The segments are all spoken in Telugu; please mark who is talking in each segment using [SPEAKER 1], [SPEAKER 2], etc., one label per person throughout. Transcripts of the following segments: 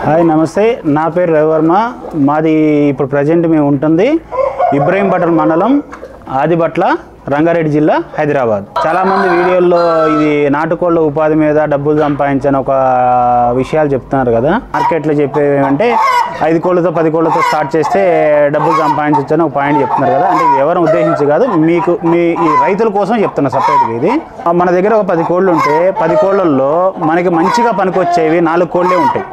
[SPEAKER 1] హాయ్ నమస్తే నా పేరు రవివర్మ మాది ఇప్పుడు ప్రజెంట్ మేము ఉంటుంది ఇబ్రహీంపట్నం మండలం ఆదిబట్ల రంగారెడ్డి జిల్లా హైదరాబాద్ చాలామంది వీడియోల్లో ఇది నాటుకోళ్ళ ఉపాధి మీద డబ్బులు సంపాదించని ఒక విషయాలు చెప్తున్నారు కదా మార్కెట్లో చెప్పేవి ఏమంటే ఐదు కోళ్ళతో పది కోళ్ళతో స్టార్ట్ చేస్తే డబ్బులు సంపాదించవచ్చు అని ఒక పాయింట్ చెప్తున్నారు కదా అంటే ఇది ఎవరిని ఉద్దేశించి కాదు మీకు మీ ఈ రైతుల కోసం చెప్తున్నా సపరేట్గా ఇది మన దగ్గర ఒక పది కోళ్ళు ఉంటే పది కోళ్ళల్లో మనకి మంచిగా పనికొచ్చేవి నాలుగు కోళ్ళే ఉంటాయి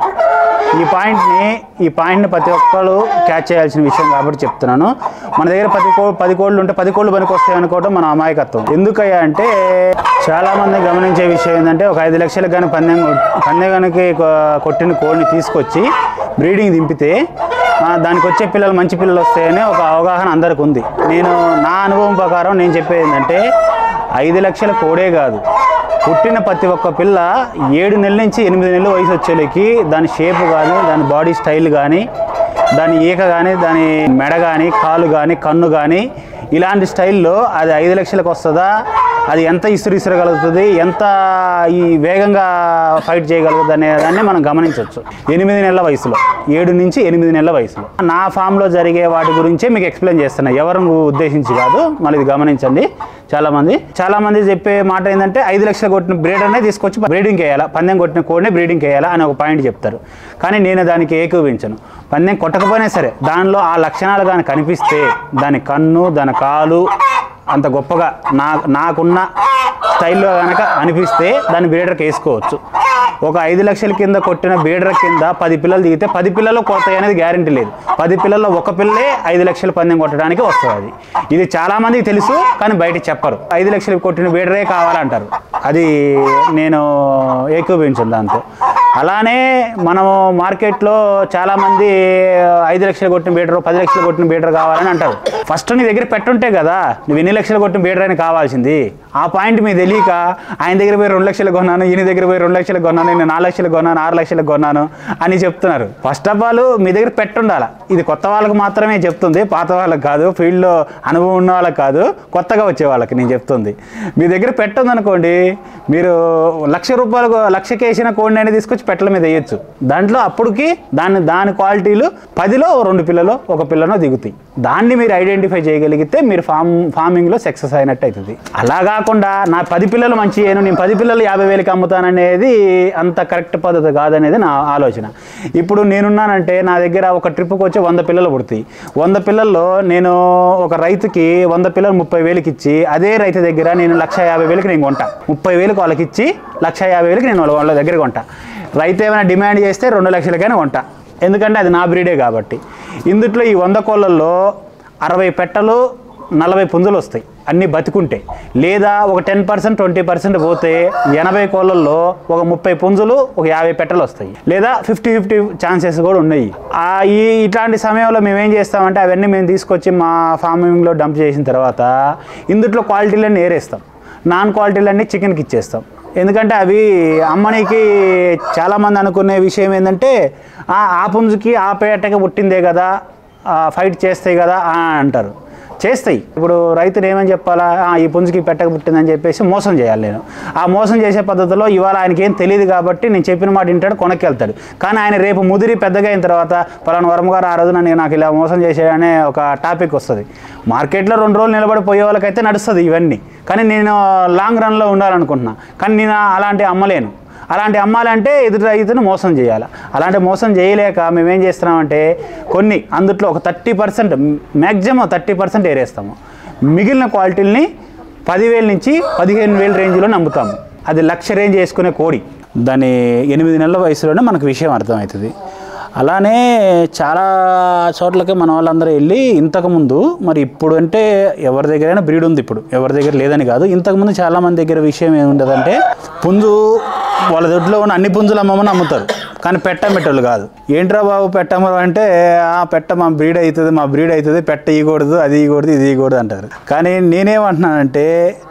[SPEAKER 1] ఈ పాయింట్ని ఈ పాయింట్ని ప్రతి ఒక్కరు క్యాచ్ చేయాల్సిన విషయం కాబట్టి చెప్తున్నాను మన దగ్గర పది కో పది కోళ్ళు ఉంటే పది కోళ్ళు పనికి వస్తాయి అనుకోవడం మన అమాయకత్వం ఎందుకయ్యా అంటే చాలామంది గమనించే విషయం ఏంటంటే ఒక ఐదు లక్షలకు కానీ పందెం పందెగానికి కొట్టిన కోడిని తీసుకొచ్చి బ్రీడింగ్ దింపితే ఆ, దానికి వచ్చే పిల్లలు మంచి పిల్లలు వస్తాయని ఒక అవగాహన అందరికి ఉంది నేను నా అనుభవం ప్రకారం నేను చెప్పేది ఏంటంటే ఐదు లక్షల కోడే కాదు పుట్టిన ప్రతి ఒక్క పిల్ల ఏడు నెలల నుంచి ఎనిమిది నెలల వయసు వచ్చేలకి దాని షేప్ కానీ దాని బాడీ స్టైల్ కానీ దాని ఈక కానీ దాని మెడ కానీ కాలు కానీ కన్ను కానీ ఇలాంటి స్టైల్లో అది ఐదు లక్షలకు వస్తుందా అది ఎంత ఇసురు ఇసురగలుగుతుంది ఎంత ఈ వేగంగా ఫైట్ చేయగలుగుతుంది అనే దాన్ని మనం గమనించవచ్చు ఎనిమిది నెలల వయసులో ఏడు నుంచి ఎనిమిది నెలల వయసులో నా ఫామ్లో జరిగే వాటి గురించే మీకు ఎక్స్ప్లెయిన్ చేస్తున్నా ఎవరిని ఉద్దేశించి కాదు మళ్ళీ ఇది గమనించండి చాలామంది చాలామంది చెప్పే మాట ఏంటంటే ఐదు లక్షలు కొట్టిన బ్రీడర్నే తీసుకొచ్చి బ్రీడింగ్ వేయాలా పందెం కొట్టిన కోడిని బ్రీడింగ్ వేయాలా అని ఒక పాయింట్ చెప్తారు కానీ నేను దానికి ఏకీవించను పందెం కొట్టకపోయినా సరే దానిలో ఆ లక్షణాలు కానీ కనిపిస్తే దాని కన్ను దాని కాలు అంత గొప్పగా నా నాకున్న స్టైల్లో కనుక అనిపిస్తే దాన్ని బ్రీడర్కి వేసుకోవచ్చు ఒక ఐదు లక్షల కింద కొట్టిన బీడర్ కింద పది పిల్లలు దిగితే పది పిల్లలు కొడతాయి అనేది గ్యారంటీ లేదు పది పిల్లల్లో ఒక పిల్లే ఐదు లక్షల పందెం కొట్టడానికి వస్తుంది అది ఇది చాలా మందికి తెలుసు కానీ బయట చెప్పరు ఐదు లక్షలు కొట్టిన బీడరే కావాలంటారు అది నేను ఏకీభవించను దాంతో అలానే మనము మార్కెట్లో చాలామంది ఐదు లక్షలు కొట్టిన బీటర్ పది లక్షలు కొట్టిన బీటర్ కావాలని అంటారు ఫస్ట్ నీ దగ్గర పెట్టుంటే కదా నువ్వు ఎన్ని లక్షలు కొట్టిన బీటర్ అని కావాల్సింది ఆ పాయింట్ మీకు తెలియక ఆయన దగ్గర పోయి రెండు లక్షలు కొన్నాను ఈయన దగ్గర పోయి రెండు లక్షలు కొన్నాను నేను నాలుగు లక్షలు కొన్నాను ఆరు లక్షలు కొన్నాను అని చెప్తున్నారు ఫస్ట్ ఆఫ్ ఆల్ మీ దగ్గర పెట్టుండాల ఇది కొత్త వాళ్ళకి మాత్రమే చెప్తుంది పాత వాళ్ళకి కాదు ఫీల్డ్లో అనుభవం ఉన్న వాళ్ళకి కాదు కొత్తగా వచ్చే వాళ్ళకి నేను చెప్తుంది మీ దగ్గర పెట్టుందనుకోండి మీరు లక్ష రూపాయలు లక్షకి వేసిన కోడిని అనేది తీసుకొచ్చి పెట్టల మీద వేయచ్చు దాంట్లో అప్పటికి దాని దాని క్వాలిటీలు పదిలో ఓ రెండు పిల్లలు ఒక పిల్లనో దిగుతాయి దాన్ని మీరు ఐడెంటిఫై చేయగలిగితే మీరు ఫామ్ ఫార్మింగ్లో సక్సెస్ అయినట్టు అవుతుంది అలా కాకుండా నా పది పిల్లలు మంచి చేయను నేను పది పిల్లలు యాభై వేలకి అమ్ముతాననేది అంత కరెక్ట్ పద్ధతి కాదనేది నా ఆలోచన ఇప్పుడు నేనున్నానంటే నా దగ్గర ఒక ట్రిప్కి వచ్చి వంద పిల్లలు పుడతాయి వంద పిల్లల్లో నేను ఒక రైతుకి వంద పిల్లలు ముప్పై వేలకి ఇచ్చి అదే రైతు దగ్గర నేను లక్ష యాభై వేలకి నేను కొంటా ముప్పై వేలకు వాళ్ళకి ఇచ్చి లక్ష యాభై వేలకి నేను వాళ్ళ వాళ్ళ దగ్గర కొంటా రైతు ఏమైనా డిమాండ్ చేస్తే రెండు లక్షలకైనా కొంటా ఎందుకంటే అది నా బ్రీడే కాబట్టి ఇందుట్లో ఈ వంద కోళ్ళల్లో అరవై పెట్టలు నలభై పుంజులు వస్తాయి అన్నీ బతికుంటే లేదా ఒక టెన్ పర్సెంట్ ట్వంటీ పర్సెంట్ పోతే ఎనభై కోళ్ళల్లో ఒక ముప్పై పుంజులు ఒక యాభై పెట్టలు వస్తాయి లేదా ఫిఫ్టీ ఫిఫ్టీ ఛాన్సెస్ కూడా ఉన్నాయి ఆ ఈ ఇట్లాంటి సమయంలో మేము ఏం చేస్తామంటే అవన్నీ మేము తీసుకొచ్చి మా ఫార్మింగ్లో డంప్ చేసిన తర్వాత ఇందుట్లో క్వాలిటీలన్నీ ఏరేస్తాం నాన్ క్వాలిటీలన్నీ చికెన్కి ఇచ్చేస్తాం ఎందుకంటే అవి అమ్మనికి చాలామంది అనుకునే విషయం ఏంటంటే "ఆ, ఆ పుంజుకి ఆ పేటకి పుట్టిందే కదా ఆ, ఫైట్ చేస్తాయి కదా ఆ అంటారు చేస్తాయి ఇప్పుడు రైతులు ఏమని చెప్పాలా "ఆ, ఈ పుంజుకి ఈ పెట్టక పుట్టిందని చెప్పేసి మోసం చేయాలి నేను ఆ మోసం చేసే పద్ధతిలో ఇవాళ ఆయనకి ఏం తెలియదు కాబట్టి నేను చెప్పిన మాట వింటాడు కొనక్కి వెళ్తాడు కానీ ఆయన రేపు ముదిరి పెద్దగా అయిన తర్వాత పలానా వరం గారు ఆ రోజున నేను నాకు ఇలా మోసం చేశాడనే ఒక టాపిక్ వస్తుంది మార్కెట్లో రెండు రోజులు నిలబడిపోయే వాళ్ళకైతే నడుస్తుంది ఇవన్నీ కానీ నేను లాంగ్ రన్లో ఉండాలనుకుంటున్నా కానీ నేను అలాంటి అమ్మలేను అలాంటి అమ్మాలంటే ఎదుటి రైతును మోసం చేయాలి అలాంటి మోసం చేయలేక మేమేం చేస్తున్నామంటే కొన్ని అందుట్లో ఒక thirty percent maximum thirty percent ఏరేస్తాము మిగిలిన క్వాలిటీలని పదివేల నుంచి పదిహేను వేల రేంజ్లో నమ్ముతాము అది లక్ష రేంజ్ వేసుకునే కోడి దాని ఎనిమిది నెలల వయసులోనే మనకు విషయం అర్థమవుతుంది అలానే చాలా చోట్లకి మన వాళ్ళందరూ వెళ్ళి ఇంతకుముందు మరి ఇప్పుడు అంటే ఎవరి దగ్గరైనా బ్రీడ్ ఉంది ఇప్పుడు ఎవరి దగ్గర లేదని కాదు ఇంతకుముందు చాలామంది దగ్గర విషయం ఏముండదంటే పుంజు వాళ్ళ దొడ్లో ఉన్న అన్ని పుంజులు అమ్మమని అమ్ముతారు కానీ పెట్టమెట్టలు కాదు ఏంట్రా బాబు పెట్టమ్మ అంటే "ఆ, పెట్ట మా బ్రీడ్ అవుతుంది మా బ్రీడ్ అవుతుంది పెట్ట ఇవ్వకూడదు అది ఇవ్వకూడదు ఇది ఇవ్వకూడదు అంటారు కానీ నేనేమంటున్నానంటే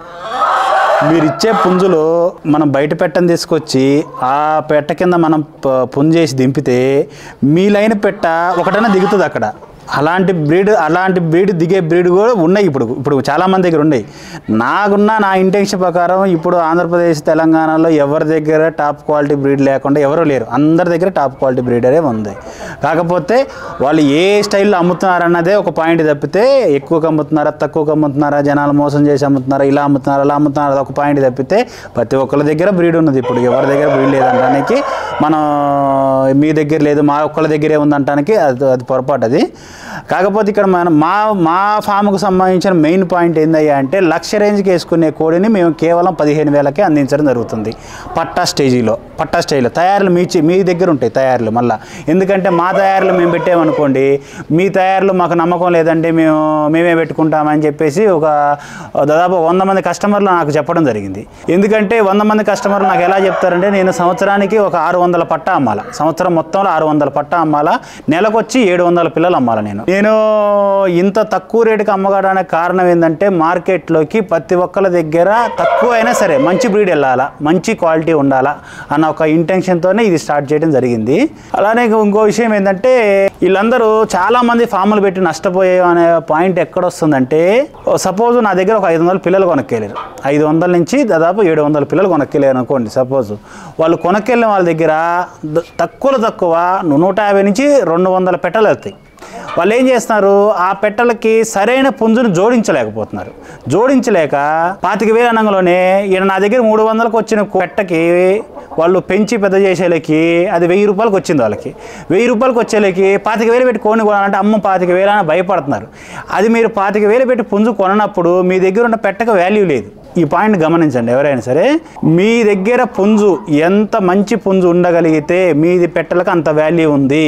[SPEAKER 1] మీరు ఇచ్చే పుంజులు మనం బయట పెట్టని తీసుకొచ్చి ఆ పెట్ట కింద మనం ప- పుంజు చేసి దింపితే మీ లైన్ పెట్ట ఒకటైనా దిగుతుంది అక్కడ అలాంటి బ్రీడ్ అలాంటి బ్రీడ్ దిగే బ్రీడ్ కూడా ఉన్నాయి ఇప్పుడు ఇప్పుడు చాలా మంది దగ్గర ఉన్నాయి నాకున్న నా ఇంటెన్షన్ ప్రకారం ఇప్పుడు ఆంధ్రప్రదేశ్ తెలంగాణలో ఎవరి దగ్గర టాప్ క్వాలిటీ బ్రీడ్ లేకుండా ఎవరు లేరు అందరి దగ్గర టాప్ క్వాలిటీ బ్రీడరే ఉంది కాకపోతే వాళ్ళు ఏ స్టైల్లో అమ్ముతున్నారన్నదే ఒక పాయింట్ తప్పితే ఎక్కువగా అమ్ముతున్నారా తక్కువగా అమ్ముతున్నారా జనాలు మోసం చేసి అమ్ముతున్నారా ఇలా అమ్ముతున్నారా అలా అమ్ముతున్నారా అది ఒక పాయింట్ తప్పితే ప్రతి ఒక్కరి దగ్గర బ్రీడ్ ఉన్నది ఇప్పుడు ఎవరి దగ్గర బ్రీడ్ లేదంటానికి మనం మీ దగ్గర లేదు మా ఒక్కళ్ళ దగ్గరే ఉందంటానికి అది అది పొరపాటు అది కాకపోతే ఇక్కడ మనం మా మా ఫామ్కు సంబంధించిన మెయిన్ పాయింట్ ఏందయ్యా అంటే లక్ష రేంజ్కి వేసుకునే కోడిని మేము కేవలం పదిహేను వేలకే అందించడం జరుగుతుంది పట్టా స్టేజీలో పట్టా స్టేజ్లో తయారులు మీ చి- మీ దగ్గర ఉంటాయి తయారులు మళ్ళీ ఎందుకంటే మా తయారులు మేము పెట్టామనుకోండి మీ తయారులు మాకు నమ్మకం లేదంటే మేము మేమే పెట్టుకుంటామని చెప్పేసి ఒక దాదాపు వంద మంది కస్టమర్లు నాకు చెప్పడం జరిగింది ఎందుకంటే వంద మంది కస్టమర్లు నాకు ఎలా చెప్తారంటే నేను సంవత్సరానికి ఒక ఆరు వందల పట్టా అమ్మాలా సంవత్సరం మొత్తంలో ఆరు వందల పట్టా అమ్మాలా నెలకొచ్చి ఏడు వందల పిల్లలు అమ్మాలా నేను నేను ఇంత తక్కువ రేటుకి అమ్మగడానికి కారణం ఏంటంటే మార్కెట్లోకి ప్రతి ఒక్కరి దగ్గర తక్కువ అయినా సరే మంచి బ్రీడ్ వెళ్ళాలా మంచి క్వాలిటీ ఉండాలా అన్న ఒక ఇంటెన్షన్తోనే ఇది స్టార్ట్ చేయడం జరిగింది అలానే ఇంకో విషయం ఏంటంటే వీళ్ళందరూ చాలా మంది ఫాములు పెట్టి నష్టపోయే అనే పాయింట్ ఎక్కడ వస్తుందంటే సపోజ్ నా దగ్గర ఒక ఐదు వందల పిల్లలు కొనక్కెళ్ళారు ఐదు వందల నుంచి దాదాపు ఏడు వందల పిల్లలు కొనక్కెళ్ళారు అనుకోండి సపోజ్ వాళ్ళు కొనక్కెళ్ళిన వాళ్ళ దగ్గర ద- తక్కువలో తక్కువ నూట యాభై నుంచి రెండు వందల పెట్టలు వెళ్తాయి వాళ్ళు ఏం చేస్తున్నారు ఆ పెట్టలకి సరైన పుంజును జోడించలేకపోతున్నారు జోడించలేక పాతిక వేల అనంగంలోనే ఈయన నా దగ్గర మూడు వందలకు వచ్చిన పెట్టకి వాళ్ళు పెంచి పెద్ద చేసేలకి అది వెయ్యి రూపాయలకు వచ్చింది వాళ్ళకి వెయ్యి రూపాయలకు వచ్చేలకి పాతిక వేలు పెట్టి కోని కొనాలంటే అమ్మ పాతిక వేలు అని భయపడుతున్నారు అది మీరు పాతిక వేలు పెట్టి పుంజు కొననప్పుడు మీ దగ్గర ఉన్న పెట్టకు వాల్యూ లేదు ఈ పాయింట్ గమనించండి ఎవరైనా సరే మీ దగ్గర పుంజు ఎంత మంచి పుంజు ఉండగలిగితే మీది పెట్టలకు అంత వాల్యూ ఉంది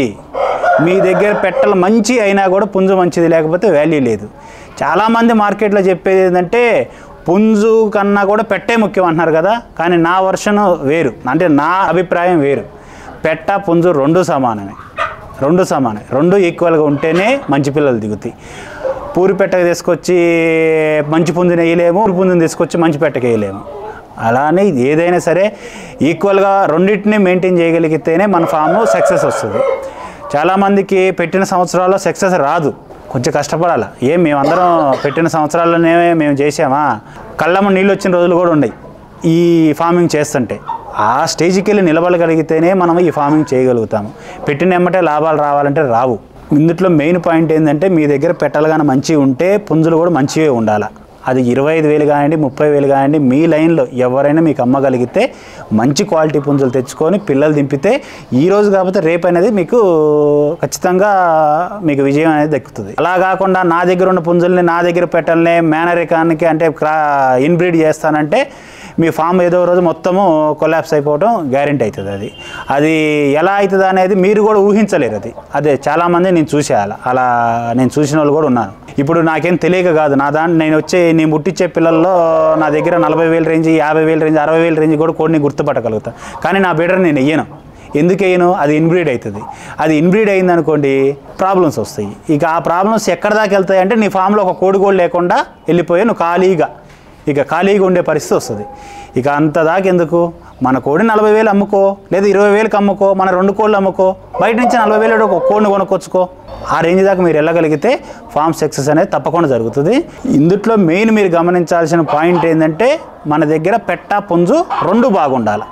[SPEAKER 1] మీ దగ్గర పెట్టలు మంచి అయినా కూడా పుంజు మంచిది లేకపోతే వాల్యూ లేదు చాలామంది మార్కెట్లో చెప్పేది ఏంటంటే పుంజు కన్నా కూడా పెట్టే ముఖ్యం అంటున్నారు కదా కానీ నా వర్షన్ వేరు అంటే నా అభిప్రాయం వేరు పెట్ట పుంజు రెండు సమానమే రెండు సమానమే రెండు ఈక్వల్గా ఉంటేనే మంచి పిల్లలు దిగుతాయి పూరి పెట్టకు తీసుకొచ్చి మంచి పుంజుని వేయలేము పూరి పుంజుని తీసుకొచ్చి మంచి పెట్టకి వేయలేము అలానే ఇది ఏదైనా సరే ఈక్వల్గా రెండింటిని మెయింటైన్ చేయగలిగితేనే మన ఫాము సక్సెస్ వస్తుంది చాలామందికి పెట్టిన సంవత్సరాల్లో సక్సెస్ రాదు కొంచెం కష్టపడాలి ఏం మేమందరం పెట్టిన సంవత్సరాల్లోనే మేము చేసామా కళ్ళమ్మ నీళ్ళు వచ్చిన రోజులు కూడా ఉన్నాయి ఈ ఫార్మింగ్ చేస్తుంటే ఆ స్టేజ్కి వెళ్ళి నిలబడగలిగితేనే మనం ఈ ఫార్మింగ్ చేయగలుగుతాము పెట్టిన ఎమ్మటే లాభాలు రావాలంటే రావు ఇందులో మెయిన్ పాయింట్ ఏంటంటే మీ దగ్గర పెట్టాలి కానీ మంచిగా ఉంటే పుంజులు కూడా మంచివే ఉండాలి అది ఇరవై ఐదు వేలు కానివ్వండి ముప్పై వేలు కానివ్వండి మీ లైన్లో ఎవరైనా మీకు అమ్మగలిగితే మంచి క్వాలిటీ పుంజులు తెచ్చుకొని పిల్లలు దింపితే ఈ రోజు కాకపోతే రేపు అనేది మీకు ఖచ్చితంగా మీకు విజయం అనేది దక్కుతుంది అలా కాకుండా నా దగ్గర ఉన్న పుంజుల్ని నా దగ్గర పెట్టాలనే మేనరికానికి అంటే క్రా ఇన్బ్రీడ్ చేస్తానంటే మీ ఫామ్ ఏదో రోజు మొత్తము కొలాప్స్ అయిపోవడం గ్యారెంటీ అవుతుంది అది అది ఎలా అవుతుంది అనేది మీరు కూడా ఊహించలేరు అది అదే చాలామంది నేను చూసే అలా అలా నేను చూసిన వాళ్ళు కూడా ఉన్నాను ఇప్పుడు నాకేం తెలియక కాదు నా దాంట్లో నేను వచ్చే నేను ముట్టించే పిల్లల్లో నా దగ్గర నలభై వేల రేంజ్ యాభై వేల రేంజ్ అరవై వేల రేంజ్ కూడా కోడిని గుర్తుపట్టగలుగుతా కానీ నా బెటర్ నేను వెయ్యను ఎందుకు వేయను అది ఇన్బ్రీడ్ అవుతుంది అది ఇన్బ్రీడ్ అయింది అనుకోండి ప్రాబ్లమ్స్ వస్తాయి ఇక ఆ ప్రాబ్లమ్స్ ఎక్కడ దాకా వెళ్తాయి అంటే నీ ఫామ్లో ఒక కోడి కూడా లేకుండా వెళ్ళిపోయి నువ్వు ఖాళీగా ఇక ఖాళీగా ఉండే పరిస్థితి వస్తుంది ఇక అంత దాకా ఎందుకు మన కోడి నలభై వేలు అమ్ముకో లేదా ఇరవై వేలకు అమ్ముకో మన రెండు కోళ్ళు అమ్ముకో బయట నుంచి నలభై వేలు ఒక కోడిని కొనుక్కొచ్చుకో ఆ రేంజ్ దాకా మీరు వెళ్ళగలిగితే ఫామ్ సక్సెస్ అనేది తప్పకుండా జరుగుతుంది ఇందుట్లో మెయిన్ మీరు గమనించాల్సిన పాయింట్ ఏంటంటే మన దగ్గర పెట్ట పుంజు రెండు బాగుండాలి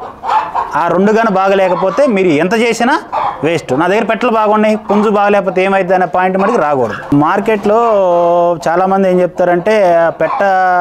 [SPEAKER 1] ఆ రెండు కానీ బాగలేకపోతే మీరు ఎంత చేసినా వేస్ట్ నా దగ్గర పెట్టలు బాగున్నాయి పుంజు బాగలేకపోతే ఏమైంది అనే పాయింట్ మనకి రాకూడదు మార్కెట్లో చాలామంది ఏం చెప్తారంటే పెట్ట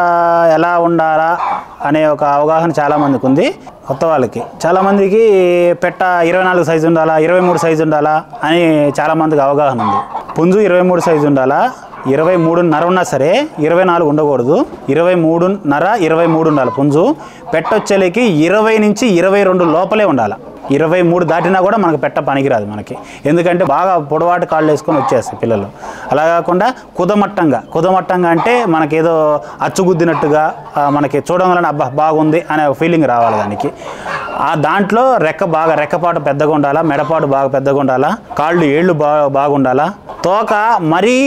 [SPEAKER 1] ఎలా ఉండాలా అనే ఒక అవగాహన చాలామందికి ఉంది కొత్త వాళ్ళకి చాలామందికి పెట్ట ఇరవై నాలుగు సైజు ఉండాలా ఇరవై మూడు సైజు ఉండాలా అని చాలామందికి అవగాహన ఉంది పుంజు ఇరవై మూడు సైజు ఉండాలా ఇరవై మూడున్నర ఉన్నా సరే ఇరవై నాలుగు ఉండకూడదు ఇరవై మూడున్నర ఇరవై మూడు ఉండాలి పుంజు పెట్టొచ్చేలకి ఇరవై నుంచి ఇరవై రెండు లోపలే ఉండాలి ఇరవై మూడు దాటినా కూడా మనకు పెట్ట పనికిరాదు మనకి ఎందుకంటే బాగా పొడవాటి కాళ్ళు వేసుకొని వచ్చేస్తాయి పిల్లలు అలా కాకుండా కుదమట్టంగా కుదమట్టంగా అంటే మనకేదో అచ్చుగుద్దినట్టుగా ఆ, మనకి చూడగానే అబ్బా బాగుంది అనే ఫీలింగ్ రావాలి దానికి ఆ దాంట్లో రెక్క బాగా రెక్కపాటు పెద్దగా ఉండాలా మెడపాటు బాగా పెద్దగా ఉండాలా కాళ్ళు ఏళ్ళు బాగా బాగుండాలా తోక మరీ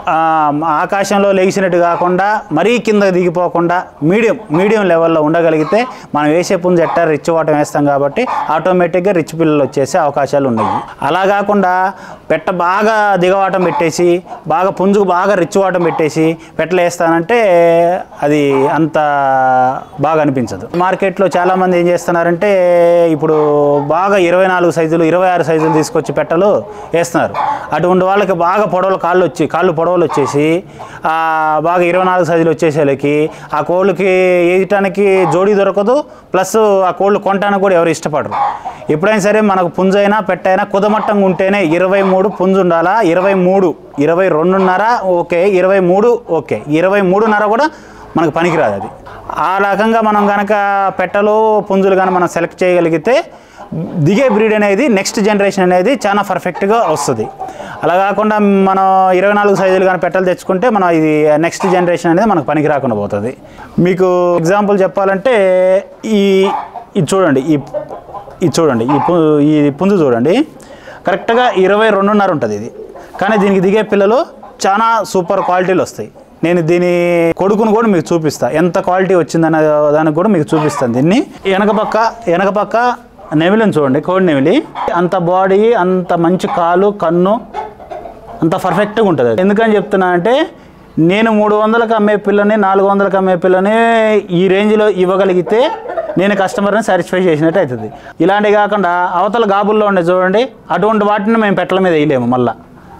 [SPEAKER 1] ఆ, ఆకాశంలో లేచినట్టు కాకుండా మరీ కింద దిగిపోకుండా మీడియం మీడియం లెవెల్లో ఉండగలిగితే మనం వేసే పుంజు ఎట్టా రిచ్ వాటం వేస్తాం కాబట్టి ఆటోమేటిక్గా రిచ్ పిల్లలు వచ్చేసే అవకాశాలు ఉన్నాయి అలా కాకుండా పెట్ట బాగా దిగవాటం పెట్టేసి బాగా పుంజుకు బాగా రిచ్ వాటం పెట్టేసి పెట్టలు వేస్తానంటే అది అంత బాగా అనిపించదు మార్కెట్లో చాలామంది ఏం చేస్తున్నారంటే ఇప్పుడు బాగా ఇరవై నాలుగు సైజులు ఇరవై ఆరు సైజులు తీసుకొచ్చి పెట్టలు వేస్తున్నారు అటువంటి వాళ్ళకి బాగా పొడవలు కాళ్ళు వచ్చి కాళ్ళు పొడవలు వచ్చేసి ఆ, బాగా ఇరవై నాలుగు సైజులు వచ్చేసేలకి ఆ కోళ్ళకి వేయటానికి జోడీ దొరకదు ప్లస్ ఆ కోళ్ళు కొనటానికి కూడా ఎవరు ఇష్టపడరు ఎప్పుడైనా సరే మనకు పుంజైనా పెట్టైనా కుదమట్టంగా ఉంటేనే ఇరవై మూడు పుంజు ఉండాలా ఇరవై మూడు ఇరవై రెండున్నర ఓకే ఇరవై మూడు ఓకే ఇరవై మూడున్నర కూడా మనకు పనికిరాదు అది ఆ రకంగా మనం కనుక పెట్టలు పుంజులు కానీ మనం సెలెక్ట్ చేయగలిగితే దిగే బ్రీడ్ అనేది నెక్స్ట్ జనరేషన్ అనేది చాలా పర్ఫెక్ట్గా వస్తుంది అలా కాకుండా మనం ఇరవై నాలుగు సైజులు కానీ పెట్టలు తెచ్చుకుంటే మనం ఇది నెక్స్ట్ జనరేషన్ అనేది మనకు పనికి రాకుండా పోతుంది మీకు ఎగ్జాంపుల్ చెప్పాలంటే ఈ ఇది చూడండి ఈ ఇది చూడండి ఈ పు ఈ పుంజు చూడండి కరెక్ట్గా ఇరవై రెండున్నర ఉంటుంది ఇది కానీ దీనికి దిగే పిల్లలు చాలా సూపర్ క్వాలిటీలు వస్తాయి నేను దీని కొడుకును కూడా మీకు చూపిస్తా ఎంత క్వాలిటీ వచ్చిందన్న దానికి కూడా మీకు చూపిస్తాను దీన్ని వెనక పక్క వెనక పక్క నెమిలిని చూడండి కోడి నెమిలి అంత బాడీ అంత మంచి కాలు కన్ను అంత పర్ఫెక్ట్గా ఉంటుంది అది. ఎందుకని చెప్తున్నా అంటే నేను మూడు వందలకు అమ్మే పిల్లని నాలుగు వందలకు అమ్మే పిల్లని ఈ రేంజ్లో ఇవ్వగలిగితే నేను కస్టమర్ని సాటిస్ఫై చేసినట్టు అవుతుంది ఇలాంటివి కాకుండా అవతల గాబుల్లో ఉండే చూడండి అటువంటి వాటిని మేము పెట్టల మీద వేయలేము మళ్ళీ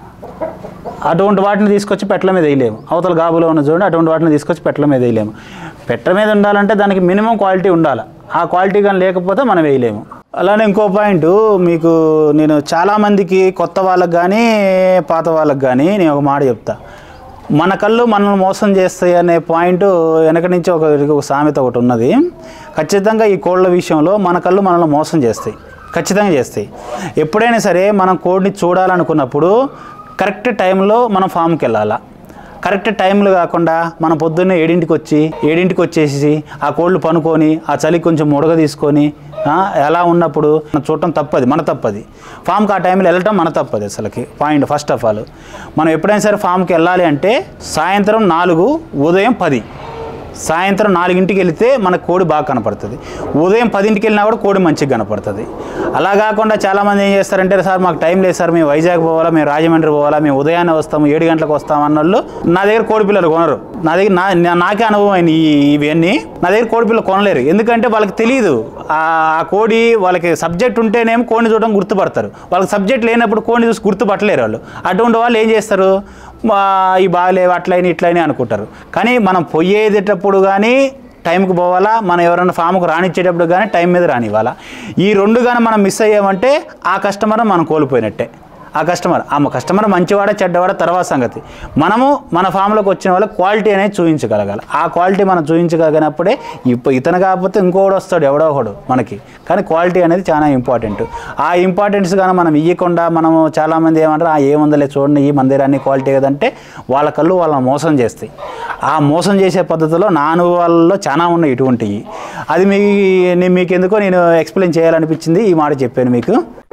[SPEAKER 1] అటువంటి వాటిని తీసుకొచ్చి పెట్టల మీద వేయలేము అవతల గాబులో ఉన్న చూడండి అటువంటి వాటిని తీసుకొచ్చి పెట్టల మీద వేయలేము పెట్టల మీద ఉండాలంటే దానికి మినిమం క్వాలిటీ ఉండాలి ఆ క్వాలిటీ కానీ లేకపోతే మనం వేయలేము అలానే ఇంకో పాయింట్ మీకు నేను చాలామందికి కొత్త వాళ్ళకి కానీ పాత వాళ్ళకి కానీ నేను ఒక మాట చెప్తా మన కళ్ళు మనల్ని మోసం చేస్తాయి అనే పాయింట్ వెనక నుంచి ఒక ఒక సామెత ఒకటి ఉన్నది ఖచ్చితంగా ఈ కోళ్ళ విషయంలో మన కళ్ళు మనల్ని మోసం చేస్తాయి ఖచ్చితంగా చేస్తాయి ఎప్పుడైనా సరే మనం కోడిని చూడాలనుకున్నప్పుడు కరెక్ట్ టైంలో మనం ఫామ్కి వెళ్ళాలా కరెక్ట్ టైంలో కాకుండా మనం పొద్దున్నే ఏడింటికి వచ్చి ఏడింటికి వచ్చేసి ఆ కోళ్ళు పనుకొని ఆ చలి కొంచెం ముడగ తీసుకొని ఆ, ఎలా ఉన్నప్పుడు మనం చూడటం తప్పది మన తప్పది ఫామ్కి ఆ టైంలో వెళ్ళటం మన తప్పది అసలుకి పాయింట్ ఫస్ట్ ఆఫ్ ఆల్ మనం ఎప్పుడైనా సరే ఫామ్కి వెళ్ళాలి అంటే సాయంత్రం నాలుగు ఉదయం పది సాయంత్రం నాలుగింటికి వెళితే మనకు కోడి బాగా కనపడుతుంది ఉదయం పదింటికి వెళ్ళినా కూడా కోడి మంచిగా కనపడుతుంది అలా కాకుండా చాలామంది ఏం చేస్తారంటే సార్ మాకు టైం లేదు సార్ మేము వైజాగ్ పోవాలా మేము రాజమండ్రి పోవాలా మేము ఉదయాన్నే వస్తాము ఏడు గంటలకు వస్తాం అన్నోళ్ళు నా దగ్గర కోడి పిల్లలు కొనరు నా దగ్గర నా నా- నాకే అనుభవం అయిన ఈ- ఇవన్నీ నా దగ్గర కోడి పిల్లలు కొనలేరు ఎందుకంటే వాళ్ళకి తెలియదు ఆ ఆ కోడి వాళ్ళకి సబ్జెక్ట్ ఉంటేనేమో కోడిని చూడడం గుర్తుపడతారు వాళ్ళకి సబ్జెక్ట్ లేనప్పుడు కోడిని చూసి గుర్తుపట్టలేరు వాళ్ళు అటువంటి వాళ్ళు ఏం చేస్తారు మా ఈ బాగాలేవు అట్లయినా ఇట్లయినా అనుకుంటారు కానీ మనం పొయ్యేటప్పుడు కానీ టైంకి పోవాలా మనం ఎవరైనా ఫామ్కి రానిచ్చేటప్పుడు కానీ టైం మీద రానివ్వాలా ఈ రెండు కానీ మనం మిస్ అయ్యామంటే ఆ కస్టమర్ మనం కోల్పోయినట్టే ఆ కస్టమర్ ఆ కస్టమర్ మంచివాడ చెడ్డవాడ తర్వాత సంగతి మనము మన ఫామ్లోకి వచ్చిన వాళ్ళకి క్వాలిటీ అనేది చూపించగలగాలి ఆ క్వాలిటీ మనం చూపించగలిగినప్పుడే ఇప్పుడు ఇతను కాకపోతే ఇంకోడు వస్తాడు ఎవడో ఒకడు మనకి కానీ క్వాలిటీ అనేది చాలా ఇంపార్టెంట్ ఆ ఇంపార్టెన్స్ కానీ మనం ఇవ్వకుండా మనము చాలామంది ఏమంటారు ఆ ఏముందలే చూడండి ఈ మందిరాన్ని క్వాలిటీ కదంటే వాళ్ళ కళ్ళు వాళ్ళని మోసం చేస్తాయి ఆ మోసం చేసే పద్ధతిలో నా అనుభవాలలో చాలా ఉన్నాయి ఇటువంటివి అది మీ నేను మీకు ఎందుకో నేను ఎక్స్ప్లెయిన్ చేయాలనిపించింది ఈ మాట చెప్పాను మీకు